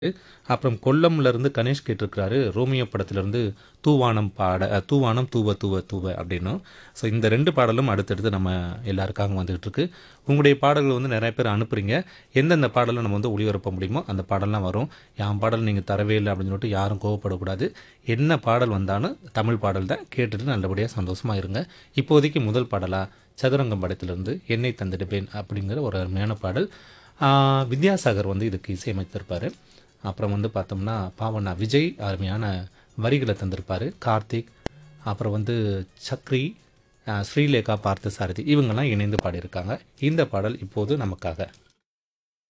அப்புறம் கொல்லம்லேருந்து கணேஷ் கேட்டிருக்கிறாரு ரோமியோ படத்துலேருந்து தூவானம் பாட அஹ், தூவானம் தூவ தூவ தூவ அப்படின்னும் ஸோ இந்த ரெண்டு பாடலும் அடுத்தடுத்து நம்ம எல்லாருக்காக வந்துகிட்டு இருக்கு உங்களுடைய பாடல்கள் வந்து நிறைய பேர் அனுப்புறீங்க எந்தெந்த பாடலை நம்ம வந்து ஒளிபரப்ப முடியுமோ அந்த பாடல்லாம் வரும் என் பாடல் நீங்கள் தரவே இல்லை அப்படின்னு சொல்லிட்டு யாரும் கோவப்படக்கூடாது என்ன பாடல் வந்தாலும் தமிழ் பாடல் தான் கேட்டுட்டு நல்லபடியாக சந்தோஷமாக இருங்க இப்போதைக்கு முதல் பாடலாக சதுரங்கம் படத்திலிருந்து என்னை தந்திடுவேன் அப்படிங்கிற ஒரு அருமையான பாடல் ஆஹ், வித்யாசாகர் வந்து இதுக்கு இசையமைத்திருப்பார் அப்புறம் வந்து பார்த்தோம்னா பாவனா விஜய் அருமையான வரிகளை தந்திருப்பார் கார்த்திக் அப்புறம் வந்து சக்ரி ஆஹ், ஸ்ரீலேகா பார்த்த சாரதி இவங்கெல்லாம் இணைந்து பாடியிருக்காங்க இந்த பாடல் இப்போது நமக்காக